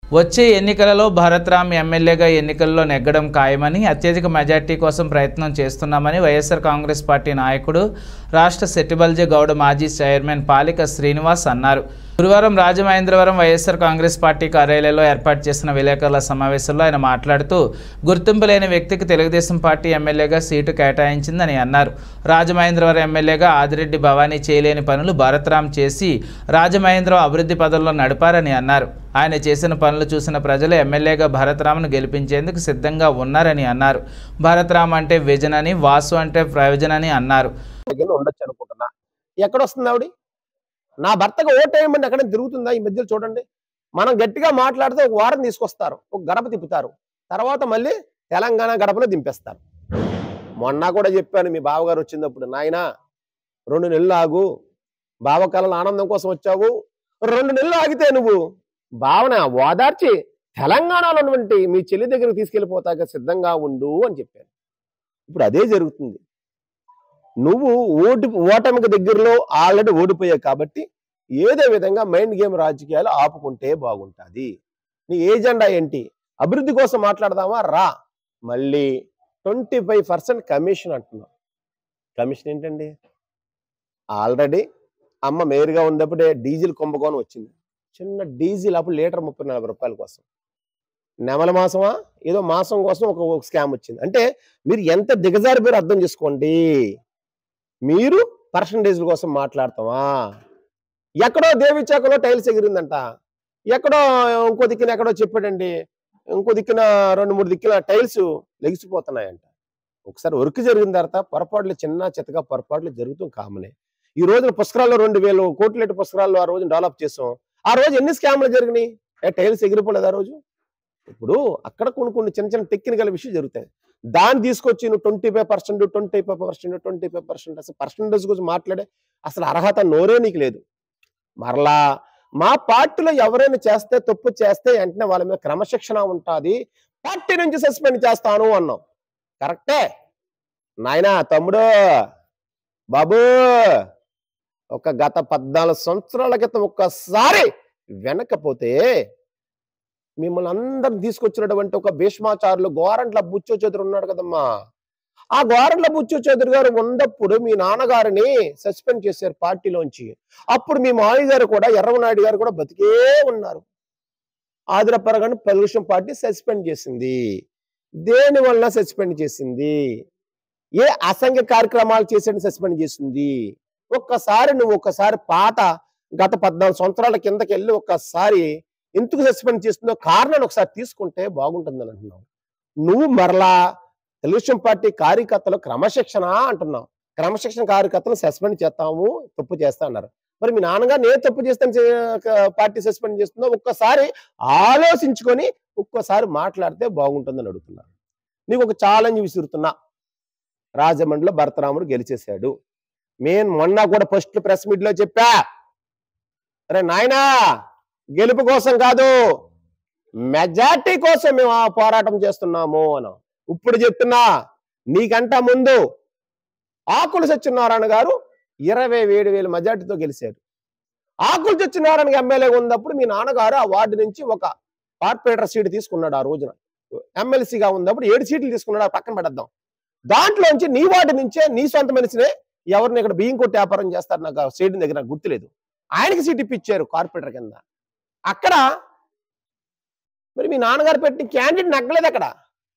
వచ్చే ఎన్నికలలో భరత్రామ్ ఎమ్మెల్యేగా ఎన్నికల్లో నెగ్గడం ఖాయమని అత్యధిక మెజార్టీ కోసం ప్రయత్నం చేస్తున్నామని వైఎస్ఆర్ కాంగ్రెస్ పార్టీ నాయకుడు రాష్ట్ర సెట్టిబల్జీ గౌడ మాజీ చైర్మన్ పాలిక శ్రీనివాస్ అన్నారు గురువారం రాజమహేంద్రవరం వైఎస్ఆర్ కాంగ్రెస్ పార్టీ కార్యాలయంలో ఏర్పాటు చేసిన విలేకరుల సమావేశంలో ఆయన మాట్లాడుతూ గుర్తింపు లేని వ్యక్తికి తెలుగుదేశం పార్టీ ఎమ్మెల్యేగా సీటు కేటాయించిందని అన్నారు రాజమహేంద్రవరం ఎమ్మెల్యేగా ఆదిరెడ్డి భవానీ చేయలేని పనులు భరత్రామ్ చేసి రాజమహేంద్రం అభివృద్ధి పదంలో నడిపారని అన్నారు ఆయన చేసిన పనులు చూసిన ప్రజలు ఎమ్మెల్యేగా భరత్రామ్ను గెలిపించేందుకు సిద్ధంగా ఉన్నారని అన్నారు భరత్రామ్ అంటే విజన్ అని వాసు అంటే ప్రయోజన్ అని అన్నారు దగ్గర ఉండొచ్చు అనుకుంటున్నా ఎక్కడ వస్తుంది ఆవిడ నా భర్తకు ఓటేయమని ఎక్కడ తిరుగుతుందా ఈ మధ్యలో చూడండి మనం గట్టిగా మాట్లాడితే ఒక వారం తీసుకొస్తారు ఒక గడప తిప్పుతారు తర్వాత మళ్ళీ తెలంగాణ గడపలో దింపేస్తారు మొన్న కూడా చెప్పాను మీ బావగారు వచ్చినప్పుడు నాయన రెండు నెలలు ఆగు బావ కళల ఆనందం కోసం వచ్చావు రెండు నెలలు ఆగితే నువ్వు భావన ఓదార్చి తెలంగాణలో ఉన్నటువంటి మీ చెల్లి దగ్గరికి తీసుకెళ్ళిపోతాక సిద్ధంగా ఉండు అని చెప్పాను ఇప్పుడు అదే జరుగుతుంది నువ్వు ఓటు ఓటమికి దగ్గరలో ఆల్రెడీ ఓడిపోయావు కాబట్టి ఏదో విధంగా మైండ్ గేమ్ రాజకీయాలు ఆపుకుంటే బాగుంటుంది నీ ఏజెండా ఏంటి అభివృద్ధి కోసం మాట్లాడదామా రా మళ్ళీ ట్వంటీ ఫైవ్ పర్సెంట్ కమిషన్ అంటున్నాం కమిషన్ ఏంటండి ఆల్రెడీ అమ్మ మేరుగా ఉన్నప్పుడే డీజిల్ కుంభకోణం వచ్చింది చిన్న డీజిల్ అప్పుడు లీటర్ ముప్పై నలభై రూపాయల కోసం నెమల మాసమా ఏదో మాసం కోసం ఒక స్కామ్ వచ్చింది అంటే మీరు ఎంత దిగజారిపోయారో అర్థం చేసుకోండి మీరు పర్సంటేజ్ల కోసం మాట్లాడతామా ఎక్కడో దేవిచాకలో టైల్స్ ఎగిరిందంట ఎక్కడో ఇంకో దిక్కున ఎక్కడో చెప్పాడండి ఇంకో దిక్కున రెండు మూడు దిక్కున టైల్స్ లెగిసిపోతున్నాయంట ఒకసారి వర్క్ జరిగిన తర్వాత పొరపాట్లు చిన్న చిత్తగా పొరపాట్లు జరుగుతూ కామనే ఈ రోజు పుస్తకాల్లో రెండు వేలు కోట్లెట్ పుస్తకాల్లో ఆ రోజు డెవలప్ చేసాం ఆ రోజు ఎన్ని స్కామ్లు జరిగినాయి ఏ టైల్స్ ఎగిరిపోలేదు ఆ రోజు ఇప్పుడు అక్కడ కొన్ని కొన్ని చిన్న చిన్న టెక్నికల్ విషయం జరుగుతాయి దాన్ని తీసుకొచ్చి నువ్వు twenty five percent twenty five percent twenty five percent అసలు పర్సంటేజ్ గురించి మాట్లాడే అసలు అర్హత నోరే నీకు లేదు మరలా మా పార్టీలో ఎవరైనా చేస్తే తప్పు చేస్తే వెంటనే వాళ్ళ మీద క్రమశిక్షణ ఉంటుంది పార్టీ నుంచి సస్పెండ్ చేస్తాను అన్నాం కరెక్టే నాయనా తమ్ముడు బాబు ఒక గత పద్నాలుగు సంవత్సరాల క్రితం ఒక్కసారి వెనకపోతే మిమ్మల్ని అందరిని తీసుకొచ్చినటువంటి ఒక భీష్మాచారులు గోరంట్ల బుచ్చో చదురు ఉన్నాడు కదమ్మా ఆ గోరంట్ల బుచ్చో చదురు గారు ఉన్నప్పుడు మీ నాన్నగారిని సస్పెండ్ చేశారు పార్టీలోంచి అప్పుడు మీ మామయ్య గారు కూడా ఎర్రవనాయుడు గారు కూడా బతికే ఉన్నారు ఆదిరపరగాని తెలుగుదేశం పార్టీ సస్పెండ్ చేసింది దేని వల్ల సస్పెండ్ చేసింది ఏ అసంఖ్య కార్యక్రమాలు చేసేది సస్పెండ్ చేసింది ఒక్కసారి నువ్వు ఒక్కసారి పాత గత పద్నాలుగు సంవత్సరాల కిందకి వెళ్ళి ఒక్కసారి ఎందుకు సస్పెండ్ చేస్తుందో కారణాన్ని ఒకసారి తీసుకుంటే బాగుంటుందని అంటున్నావు నువ్వు మరలా తెలుగుదేశం పార్టీ కార్యకర్తలు క్రమశిక్షణ అంటున్నావు క్రమశిక్షణ కార్యకర్తలు సస్పెండ్ చేస్తాము తప్పు చేస్తా అన్నారు మరి మీ నాన్నగారు నేను తప్పు చేస్తాను పార్టీ సస్పెండ్ చేస్తుందో ఒక్కసారి ఆలోచించుకొని ఒక్కసారి మాట్లాడితే బాగుంటుందని అడుగుతున్నారు నీకు ఒక ఛాలెంజ్ విసురుతున్నా రాజమండ్రిలో భరతరాముడు గెలిచేశాడు నేను మొన్న కూడా ఫస్ట్ ప్రెస్ మీట్ లో చెప్పా అరే నాయనా గెలుపు కోసం కాదు మెజార్టీ కోసం మేము ఆ పోరాటం చేస్తున్నాము అని ఇప్పుడు చెప్తున్నా నీకంట ముందు ఆకుల సత్యనారాయణ గారు ఇరవై ఏడు వేల మెజార్టీతో గెలిచారు ఆకుల సత్యనారాయణ ఎమ్మెల్యే ఉన్నప్పుడు మీ నాన్నగారు ఆ వార్డు నుంచి ఒక కార్పొరేటర్ సీట్ తీసుకున్నాడు ఆ రోజున ఎమ్మెల్సీగా ఉన్నప్పుడు ఏడు సీట్లు తీసుకున్నాడు ఆ పక్కన పెడద్దాం దాంట్లోంచి నీ వార్డు నుంచే నీ సొంత మనిషినే ఎవరిని ఇక్కడ బియ్యం కొట్టి వ్యాపారం చేస్తారు నాకు ఆ సీటు దగ్గర నాకు గుర్తులేదు ఆయనకి సీట్ ఇప్పించారు కార్పొరేటర్ కింద అక్కడ మరి మీ నాన్నగారు పెట్టిన క్యాండిడేట్ నగ్గలేదు అక్కడ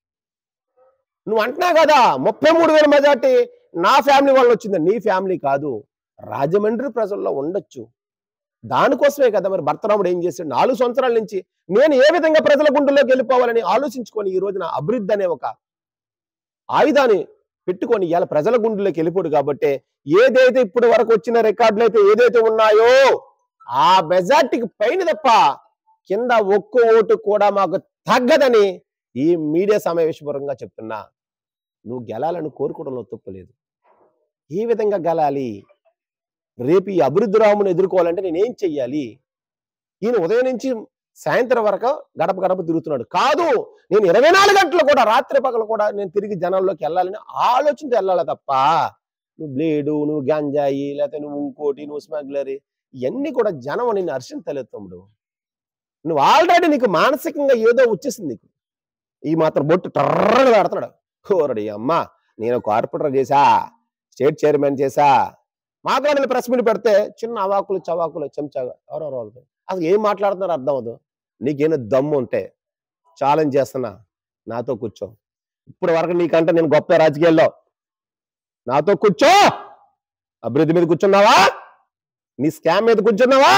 నువ్వు అంటున్నావు కదా ముప్పై మూడు వేల మెజార్టీ నా ఫ్యామిలీ వాళ్ళు వచ్చింది నీ ఫ్యామిలీ కాదు రాజమండ్రి ప్రజల్లో ఉండొచ్చు దానికోసమే కదా మరి భర్తరాముడు ఏం చేశాడు నాలుగు సంవత్సరాల నుంచి నేను ఏ విధంగా ప్రజల గుండెల్లోకి వెళ్ళిపోవాలని ఆలోచించుకొని ఈ రోజున అభివృద్ధి అనే ఒక ఆయుధాన్ని పెట్టుకొని ఇవాళ ప్రజల గుండెల్లోకి వెళ్ళిపోడు కాబట్టి ఏదైతే ఇప్పుడు వరకు వచ్చిన రికార్డులు అయితే ఏదైతే ఉన్నాయో ఆ మెజార్టీకి పైన తప్ప కింద ఒక్క ఓటు కూడా మాకు తగ్గదని ఈ మీడియా సమావేశపూర్వకంగా చెప్తున్నా నువ్వు గెలాలని కోరుకోవడంలో తప్పులేదు ఏ విధంగా గెలాలి రేపు ఈ అభివృద్ధి రామును ఎదుర్కోవాలంటే నేనేం చెయ్యాలి ఈయన ఉదయం నుంచి సాయంత్రం వరకు గడప గడప తిరుగుతున్నాడు కాదు నేను ఇరవై నాలుగు గంటలు కూడా రాత్రి పగలు కూడా నేను తిరిగి జనాల్లోకి వెళ్ళాలని ఆలోచనతో వెళ్ళాలి తప్ప నువ్వు బ్లేడు నువ్వు గంజాయి లేకపోతే నువ్వు ఇంకోటి నువ్వు స్మగ్లర్ ఇవన్నీ కూడా జనం నిన్ను హర్షించలేదు తమ్ముడు నువ్వు ఆల్రెడీ నీకు మానసికంగా ఏదో వచ్చేసింది నీకు ఈ మాత్రం బొట్టు టర్రగా పెడుతున్నాడు కోరడి అమ్మా నేను కార్పొరేటర్ చేశా స్టేట్ చైర్మన్ చేశా మాట్లాడిన ప్రెస్ మీట్ పెడితే చిన్న అవాకులు చవాకులు చెంచాగా ఎవరెవరు వాళ్ళు అసలు ఏం మాట్లాడుతున్నారు అర్థం అవదు నీకేమైనా దమ్ము ఉంటే ఛాలెంజ్ చేస్తున్నా నాతో కూర్చో ఇప్పుడు వరకు నీకంటే నేను గొప్ప రాజకీయాల్లో నాతో కూర్చో అభివృద్ధి మీద కూర్చున్నావా నీ స్కామ్ మీద కూర్చున్నావా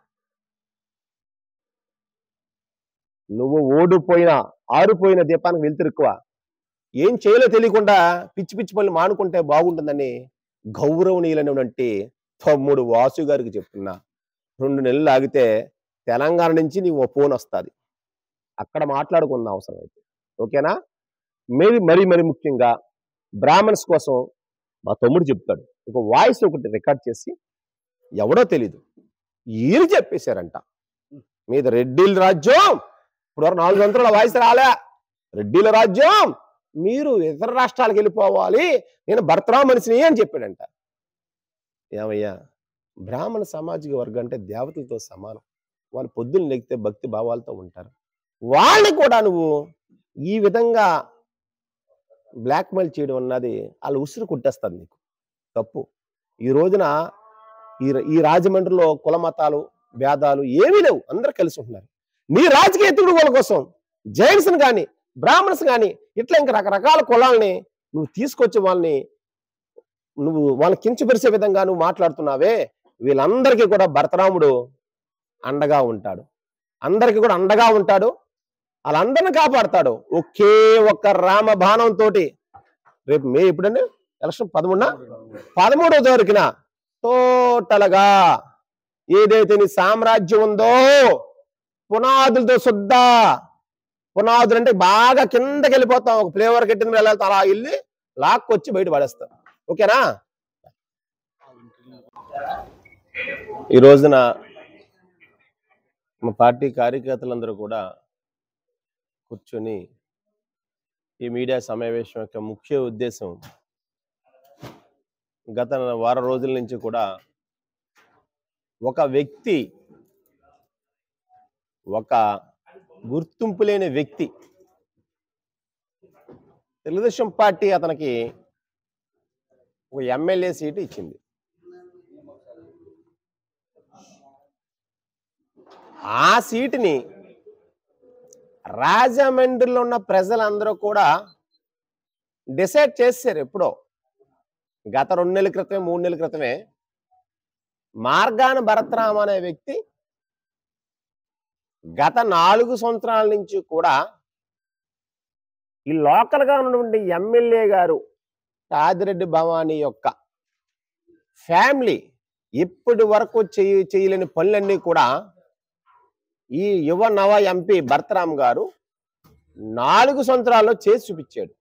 నువ్వు ఓడిపోయిన ఆరిపోయిన దీపానికి వెళ్తురుక్కువ ఏం చేయాలో తెలియకుండా పిచ్చి పిచ్చి పనులు మానుకుంటే బాగుంటుందని గౌరవనీయులైనటువంటి తమ్ముడు వాసు గారికి చెప్తున్నా రెండు నెలలు ఆగితే తెలంగాణ నుంచి నీవు ఫోన్ వస్తుంది అక్కడ మాట్లాడుకుందాం అవసరం అయితే ఓకేనా మరి మరి మరి ముఖ్యంగా బ్రాహ్మణ్స్ కోసం మా తమ్ముడు చెప్తాడు ఒక వాయిస్ ఒకటి రికార్డ్ చేసి ఎవడో తెలీదు ఈయన చెప్పేశారంట మీద రెడ్డిల రాజ్యం ఇప్పుడు వరకు నాలుగు సంవత్సరాల వాయిస్ రాలే రెడ్డిల రాజ్యం మీరు ఇతర రాష్ట్రాలకు వెళ్ళిపోవాలి నేను భర్తరా మనిషిని అని చెప్పాడంట ఏమయ్యా బ్రాహ్మణ సామాజిక వర్గం అంటే దేవతలతో సమానం వాళ్ళు పొద్దున్న లెగితే భక్తి భావాలతో ఉంటారు వాళ్ళని కూడా నువ్వు ఈ విధంగా బ్లాక్మెయిల్ చేయడం అన్నది వాళ్ళు ఉసురు కుట్టేస్తుంది నీకు తప్పు ఈ రోజున ఈ ఈ రాజమండ్రిలో కుల మతాలు భేదాలు ఏమీ లేవు అందరూ కలిసి ఉంటున్నారు నీ రాజకీయ ఎత్తుడుగోల కోసం జైన్స్ కానీ బ్రాహ్మణ్స్ కానీ ఇట్లా ఇంకా రకరకాల కులాలని నువ్వు తీసుకొచ్చి వాళ్ళని నువ్వు వాళ్ళని కించపరిచే విధంగా నువ్వు మాట్లాడుతున్నావే వీళ్ళందరికీ కూడా భరతరాముడు అండగా ఉంటాడు అందరికీ కూడా అండగా ఉంటాడు వాళ్ళందరిని కాపాడతాడు ఒకే ఒక్క రామ బాణంతో రేపు మే ఎప్పుడండి ఎలక్షన్ పదమూడున పదమూడో తారీఖున టోటల్గా ఏదైతే నీ సామ్రాజ్యం ఉందో పునాదులతో శుద్ధ పునాదులు అంటే బాగా కిందకి వెళ్ళిపోతాం ఒక ఫ్లేవర్ కట్టిన వెళ్ళాలి అలా వెళ్ళి లాక్కొచ్చి బయట పడేస్తాం ఓకేనా ఈ రోజున మా పార్టీ కార్యకర్తలందరూ కూడా కూర్చొని ఈ మీడియా సమావేశం యొక్క ముఖ్య ఉద్దేశం గత వారం రోజుల నుంచి కూడా ఒక వ్యక్తి ఒక గుర్తింపు లేని వ్యక్తి తెలుగుదేశం పార్టీ అతనికి ఒక ఎమ్మెల్యే సీటు ఇచ్చింది ఆ సీటుని రాజమండ్రిలో ఉన్న ప్రజలందరూ కూడా డిసైడ్ చేశారు ఎప్పుడో గత రెండు నెలల క్రితమే మూడు నెలల క్రితమే మార్గాన భరత్రామ్ అనే వ్యక్తి గత నాలుగు సంవత్సరాల నుంచి కూడా ఈ లోకల్ గా ఉన్నటువంటి ఎమ్మెల్యే గారు ఆదిరెడ్డి భవానీ యొక్క ఫ్యామిలీ ఇప్పటి వరకు చేయ చేయలేని పనులన్నీ కూడా ఈ యువ నవ ఎంపీ భరతరామ్ గారు నాలుగు సంవత్సరాల్లో చేసి చూపించాడు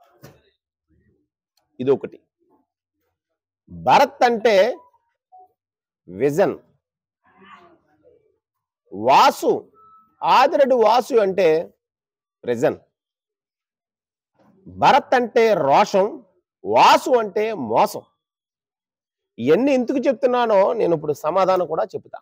ఇది ఒకటి భరత్ అంటే విజన్ వాసు ఆదిరెడ్డి వాసు అంటే ప్రెజన్ భరత్ అంటే రోషం వాసు అంటే మోసం ఇవన్నీ ఎందుకు చెప్తున్నానో నేను ఇప్పుడు సమాధానం కూడా చెప్తా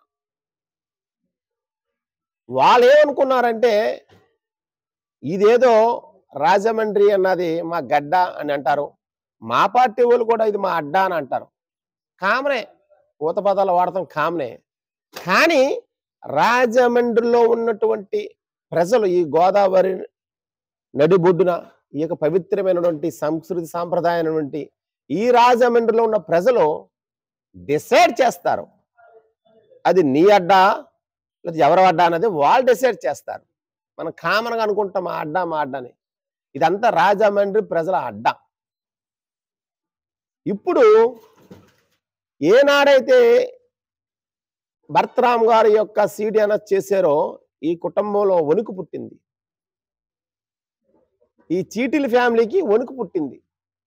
వాళ్ళు ఏమనుకున్నారంటే ఇదేదో రాజమండ్రి అన్నది మా గడ్డ అని అంటారు మా పార్టీ వాళ్ళు కూడా ఇది మా అడ్డా అని అంటారు కామనే ఊత పదాలు వాడతాం కామనే కానీ రాజమండ్రిలో ఉన్నటువంటి ప్రజలు ఈ గోదావరి నడిబొడ్డున ఈ యొక్క పవిత్రమైనటువంటి సంస్కృతి సాంప్రదాయమైనటువంటి ఈ రాజమండ్రిలో ఉన్న ప్రజలు డిసైడ్ చేస్తారు అది నీ అడ్డా లేదా ఎవరి అడ్డా అనేది వాళ్ళు డిసైడ్ చేస్తారు మనం కామన్గా అనుకుంటాం మా అడ్డా మా అడ్డా అని ఇదంతా రాజమండ్రి ప్రజల అడ్డా ఇప్పుడు ఏనాడైతే భర్తరామ్ గారి యొక్క సీడీ అనౌన్స్ చేశారో ఈ కుటుంబంలో వణుకు పుట్టింది ఈ చీటిల ఫ్యామిలీకి వణుకు పుట్టింది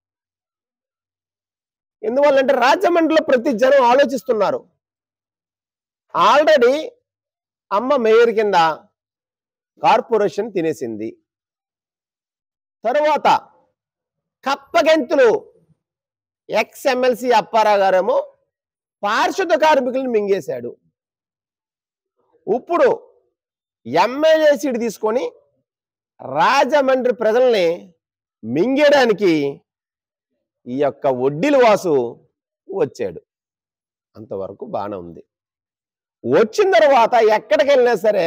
ఎందువల్లంటే రాజమండ్రిలో ప్రతి జనం ఆలోచిస్తున్నారు ఆల్రెడీ అమ్మ మేయర్ కింద కార్పొరేషన్ తినేసింది తరువాత కప్పగెంతులు ఎక్స్ ఎమ్మెల్సీ అప్పారావు గారేమో పారిశుద్ధ కార్మికులను మింగేశాడు ఇప్పుడు ఎమ్మెల్యే సీట్ తీసుకొని రాజమండ్రి ప్రజల్ని మింగేయడానికి ఈ యొక్క వడ్డీల వాసు వచ్చాడు అంతవరకు బాగానే ఉంది వచ్చిన తర్వాత ఎక్కడికి వెళ్ళినా సరే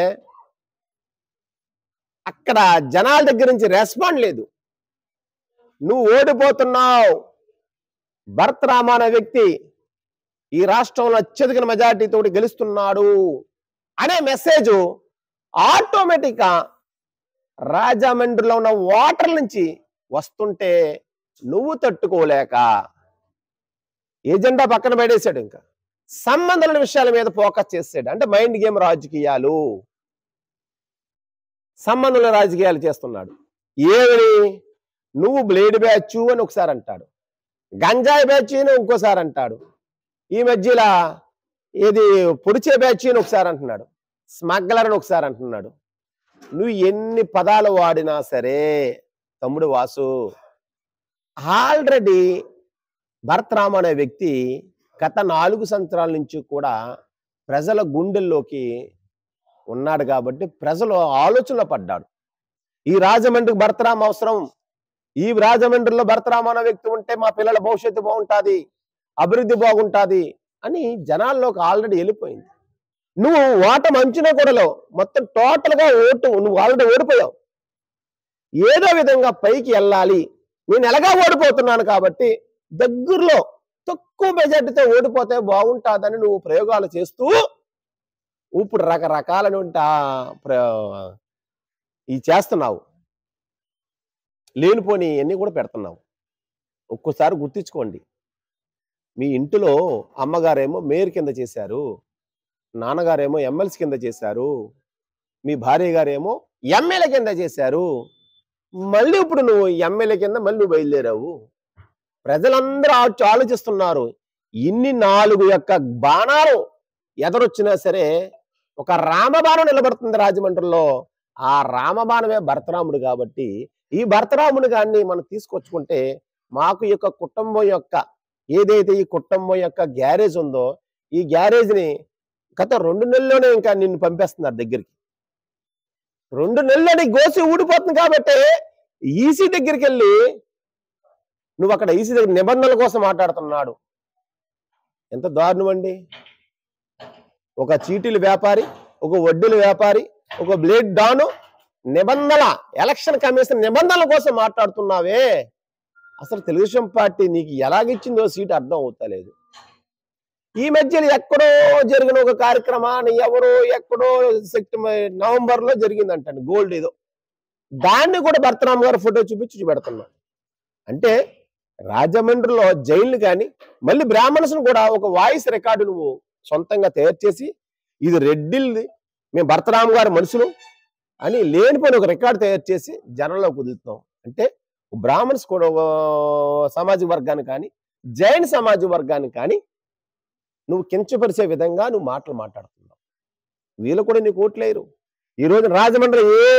అక్కడ జనాల దగ్గర నుంచి రెస్పాండ్ లేదు నువ్వు ఓడిపోతున్నావు భరత్ రామ అనే వ్యక్తి ఈ రాష్ట్రంలో అత్యధిక మెజార్టీ తోటి గెలుస్తున్నాడు అనే మెసేజ్ ఆటోమేటిక్ గా రాజమండ్రిలో ఉన్న వాటర్ నుంచి వస్తుంటే నువ్వు తట్టుకోలేక ఎజెండా పక్కన పెట్టేశాడు ఇంకా సంబంధం లేని విషయాల మీద ఫోకస్ చేసాడు అంటే మైండ్ గేమ్ రాజకీయాలు సంబంధంలో రాజకీయాలు చేస్తున్నాడు ఏమని నువ్వు బ్లేడ్ బ్యాచ్ అని ఒకసారి అంటాడు గంజాయి బ్యాచ్ అని ఇంకోసారి అంటాడు ఈ మధ్యలో ఏది పొడిచే బ్యాచ్ అని ఒకసారి అంటున్నాడు స్మగ్లర్ అని ఒకసారి అంటున్నాడు నువ్వు ఎన్ని పదాలు వాడినా సరే తమ్ముడు వాసు ఆల్రెడీ భరతరామ్ అనే వ్యక్తి గత నాలుగు సంవత్సరాల నుంచి కూడా ప్రజల గుండెల్లోకి ఉన్నాడు కాబట్టి ప్రజలు ఆలోచనలో పడ్డాడు ఈ రాజమండ్రికి భరతరామ్ అవసరం ఈ రాజమండ్రిలో భరతరామ్ అనే వ్యక్తి ఉంటే మా పిల్లల భవిష్యత్తు బాగుంటుంది అభివృద్ధి బాగుంటుంది అని జనాల్లోకి ఆల్రెడీ వెళ్ళిపోయింది నువ్వు ఓటమి అంచనా కూడాలో మొత్తం టోటల్ గా ఓటు నువ్వు ఆల్రెడీ ఓడిపోయావు ఏదో విధంగా పైకి వెళ్ళాలి నేను ఎలాగా ఓడిపోతున్నాను కాబట్టి దగ్గరలో తక్కువ మెజార్టీతో ఓడిపోతే బాగుంటుందని నువ్వు ప్రయోగాలు చేస్తూ ఇప్పుడు రకరకాలైనటువంటి ఆ ప్ర- ఈ చేస్తున్నావు లేనిపోని అన్ని కూడా పెడుతున్నావు ఒక్కోసారి గుర్తించుకోండి మీ ఇంటిలో అమ్మగారేమో మేయర్ కింద చేశారు నాన్నగారేమో ఎమ్మెల్సీ కింద చేశారు మీ భార్య గారేమో ఎమ్మెల్యే కింద చేశారు మళ్ళీ ఇప్పుడు నువ్వు ఎమ్మెల్యే కింద మళ్ళీ నువ్వు బయలుదేరావు ప్రజలందరూ ఆలో- ఆలోచిస్తున్నారు ఇన్ని నాలుగు యొక్క బాణాలు ఎదరొచ్చినా సరే ఒక రామబాణం నిలబడుతుంది రాజమండ్రిలో ఆ రామబాణమే భరతరాముడు కాబట్టి ఈ భరతరాముని గారిని మనం తీసుకొచ్చుకుంటే మాకు ఈ యొక్క కుటుంబం యొక్క ఏదైతే ఈ కుటుంబం యొక్క గ్యారేజ్ ఉందో ఈ గ్యారేజ్ ని గత రెండు నెలల్లోనే ఇంకా నిన్ను పంపేస్తున్నారు దగ్గరికి రెండు నెలలని గోసి ఊడిపోతుంది కాబట్టి ఈసీ దగ్గరికి వెళ్ళి నువ్వు అక్కడ ఈసీ దగ్గర నిబంధనల కోసం మాట్లాడుతున్నాడు ఎంత దారుణం అండి ఒక చీటీల వ్యాపారి ఒక వడ్డీల వ్యాపారి ఒక బ్లేడ్ డాను నిబంధనల ఎలక్షన్ కమిషన్ నిబంధనల కోసం మాట్లాడుతున్నావే అసలు తెలుగుదేశం పార్టీ నీకు ఎలాగిచ్చిందో సీట్ అర్థం అవుతలేదు ఈ మధ్యలో ఎక్కడో జరిగిన ఒక కార్యక్రమాన్ని ఎవరో ఎక్కడో సెప్టెంబర్ నవంబర్ లో జరిగిందంటండి గోల్డ్ ఏదో దాన్ని కూడా భరతరామ్ గారు ఫోటో చూపించి చూపెడుతున్నాడు అంటే రాజమండ్రిలో జైలు కానీ మళ్ళీ బ్రాహ్మణ్స్ కూడా ఒక వాయిస్ రికార్డు నువ్వు సొంతంగా తయారు చేసి ఇది రెడ్డిల్ది మేము భరతరామ్ గారి మనుషులు అని లేనిపోయిన ఒక రికార్డు తయారు చేసి జనంలో కుదులుతున్నాం అంటే బ్రాహ్మణ్స్ కూడా ఒక సామాజిక వర్గాన్ని కానీ జైన్ సామాజిక వర్గాన్ని కానీ నువ్వు కించపరిచే విధంగా నువ్వు మాటలు మాట్లాడుతున్నావు వీళ్ళు కూడా నీకు ఓట్లేరు ఈ రోజు రాజమండ్రి ఏ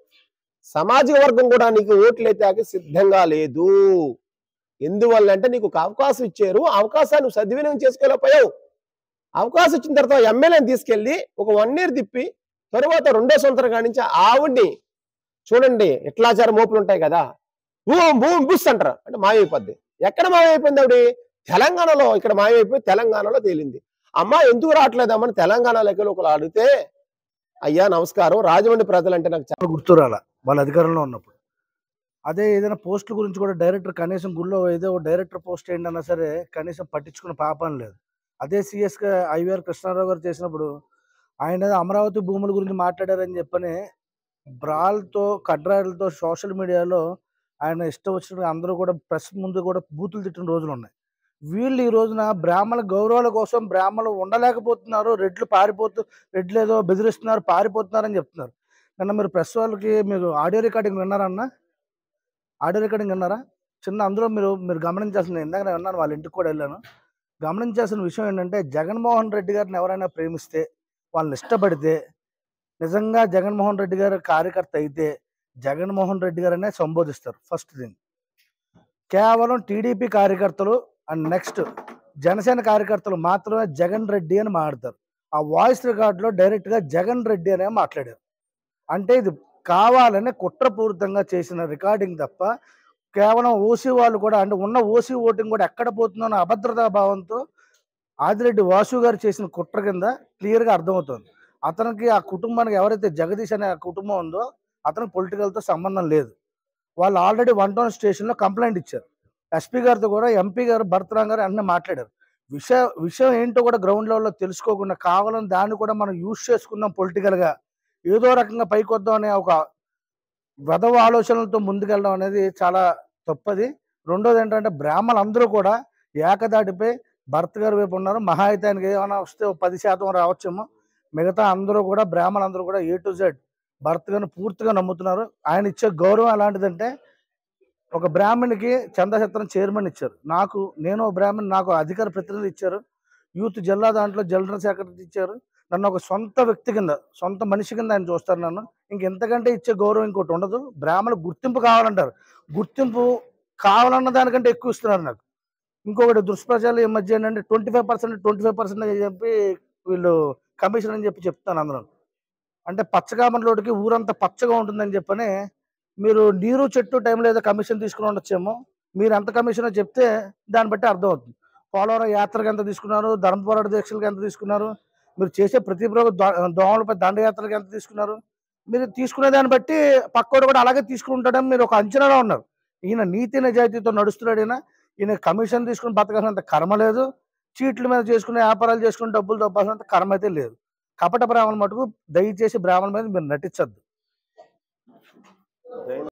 సామాజిక వర్గం కూడా నీకు ఓట్లయితే సిద్ధంగా లేదు ఎందువల్ల అంటే నీకు ఒక అవకాశం ఇచ్చారు ఆ అవకాశాన్ని నువ్వు సద్వినియోగం చేసుకోలేకపోయావు అవకాశం ఇచ్చిన తర్వాత ఎమ్మెల్యేని తీసుకెళ్లి ఒక వన్ ఇయర్ తిప్పి తరువాత రెండో సంవత్సరం కాడి నుంచి ఆవిడ్ని చూడండి ఎట్లాచార మోపులు ఉంటాయి కదా భూమి భూమి బుస్ అంటారు అంటే మాయమైపోద్ది ఎక్కడ మాయమైపోయింది ఆవిడ తెలంగాణలో ఇక్కడ మాయమైపోయి తెలంగాణలో తేలింది అమ్మ ఎందుకు రావట్లేదమ్మని తెలంగాణ లెక్కలు ఒకరు అడిగితే అయ్యా నమస్కారం రాజమండ్రి ప్రజలంటే నాకు చాలా చాలా గుర్తురాల వాళ్ళ అధికారంలో ఉన్నప్పుడు అదే ఏదైనా పోస్టుల గురించి కూడా డైరెక్టర్ కనీసం గుళ్ళో ఏదో డైరెక్టర్ పోస్ట్ ఏంటన్నా సరే కనీసం పట్టించుకున్న పాపం లేదు అదే సిఎస్గా ఐవీఆర్ కృష్ణారావు గారు చేసినప్పుడు ఆయన ఏదో అమరావతి భూముల గురించి మాట్లాడారని చెప్పని బ్రాల్తో కడ్రాలతో సోషల్ మీడియాలో ఆయన ఇష్టం వచ్చినట్టు అందరూ కూడా ప్రెస్ ముందు కూడా బూతులు తిట్టిన రోజులు ఉన్నాయి వీళ్ళు ఈ రోజున బ్రాహ్మణ గౌరవాల కోసం బ్రాహ్మణులు ఉండలేకపోతున్నారు రెడ్లు పారిపోతూ రెడ్లు ఏదో బెదిరిస్తున్నారు పారిపోతున్నారని చెప్తున్నారు నిన్న మీరు ప్రెస్ వాళ్ళకి మీరు ఆడియో రికార్డింగ్ విన్నారన్నా ఆడియో రికార్డింగ్ విన్నారా చిన్న అందులో మీరు మీరు గమనించాల్సింది ఇందాక నేను విన్నాను వాళ్ళ ఇంటికి కూడా వెళ్ళాను గమనించాల్సిన విషయం ఏంటంటే జగన్మోహన్ రెడ్డి గారిని ఎవరైనా ప్రేమిస్తే వాళ్ళని ఇష్టపడితే నిజంగా జగన్మోహన్ రెడ్డి గారు కార్యకర్త అయితే జగన్మోహన్ రెడ్డి గారనే సంబోధిస్తారు ఫస్ట్ థింగ్ కేవలం టీడీపీ కార్యకర్తలు అండ్ నెక్స్ట్ జనసేన కార్యకర్తలు మాత్రమే జగన్ రెడ్డి అని మాట్లాడతారు ఆ వాయిస్ రికార్డులో డైరెక్ట్గా జగన్ రెడ్డి అనే మాట్లాడారు అంటే ఇది కావాలని కుట్రపూరితంగా చేసిన రికార్డింగ్ తప్ప కేవలం ఓసీ వాళ్ళు కూడా అంటే ఉన్న ఓసీ ఓటింగ్ కూడా ఎక్కడ పోతుందో అన్న అభద్రతా భావంతో ఆదిరెడ్డి వాసు గారు చేసిన కుట్ర కింద క్లియర్గా అర్థమవుతుంది అతనికి ఆ కుటుంబానికి ఎవరైతే జగదీష్ అనే ఆ కుటుంబం ఉందో అతనికి పొలిటికల్తో సంబంధం లేదు వాళ్ళు ఆల్రెడీ వన్ టౌన్ స్టేషన్లో కంప్లైంట్ ఇచ్చారు ఎస్పీ గారితో కూడా ఎంపీ గారు భరతరాం గారు అన్నీ మాట్లాడారు విషయ విషయం ఏంటో కూడా గ్రౌండ్ లెవెల్లో తెలుసుకోకుండా కావాలని దాన్ని కూడా మనం యూజ్ చేసుకున్నాం పొలిటికల్గా ఏదో రకంగా పైకి వద్దాం అనే ఒక వెధవ ఆలోచనలతో ముందుకెళ్ళడం అనేది చాలా తప్పది రెండోది ఏంటంటే బ్రాహ్మణులు అందరూ కూడా ఏకదాటిపై భర్త గారి వైపు ఉన్నారు మహా అయితే ఆయనకి ఏమైనా వస్తే ఓ పది శాతం రావచ్చేమో మిగతా అందరూ కూడా బ్రాహ్మణులు అందరూ కూడా ఏ టు జెడ్ భర్త గారిని పూర్తిగా నమ్ముతున్నారు ఆయన ఇచ్చే గౌరవం ఎలాంటిదంటే ఒక బ్రాహ్మణికి చంద్రశత్రం చైర్మన్ ఇచ్చారు నాకు నేను ఓ బ్రాహ్మణ్ నాకు అధికార ప్రతినిధి ఇచ్చారు యూత్ జిల్లా దాంట్లో జనరల్ సెక్రటరీ ఇచ్చారు నన్ను ఒక సొంత వ్యక్తి కింద సొంత మనిషి కింద ఆయన చూస్తారు నన్ను ఇంకెంతకంటే ఇచ్చే గౌరవం ఇంకోటి ఉండదు బ్రాహ్మణ గుర్తింపు కావాలంటారు గుర్తింపు కావాలన్న దానికంటే ఎక్కువ ఇస్తున్నారు నాకు ఇంకొకటి దుష్ప్రచారాలు ఈ మధ్య ఏంటంటే twenty five percent twenty five percent చెప్పి వీళ్ళు కమిషన్ అని చెప్పి చెప్తాను అందరూ అంటే పచ్చగామలోడికి ఊరంతా పచ్చగా ఉంటుందని చెప్పని మీరు నీరు చెట్టు టైంలో ఏదో కమిషన్ తీసుకుని ఉండొచ్చేమో మీరు ఎంత కమిషన్ చెప్తే దాన్ని బట్టి అర్థం అవుతుంది పోలవరం యాత్రకి ఎంత తీసుకున్నారు ధర్మ పోరాట దీక్షలకి ఎంత తీసుకున్నారు మీరు చేసే ప్రతి ప్రో దోమలపై దండయాత్రకి ఎంత తీసుకున్నారు మీరు తీసుకునే దాన్ని బట్టి పక్కోడు కూడా అలాగే తీసుకుంటాడని మీరు ఒక అంచనాలో ఉన్నారు ఈయన నీతి నిజాయితీతో నడుస్తున్నాడు ఈయన ఈయన కమిషన్ తీసుకుని బతకాల్సినంత కర్మ లేదు చీట్ల మీద చేసుకునే వ్యాపారాలు చేసుకుని డబ్బులు దొబ్బాల్సినంత కర్మ అయితే లేదు కపట బ్రాహ్మణ మటుకు దయచేసి బ్రాహ్మణ మీద మీరు నటించద్దు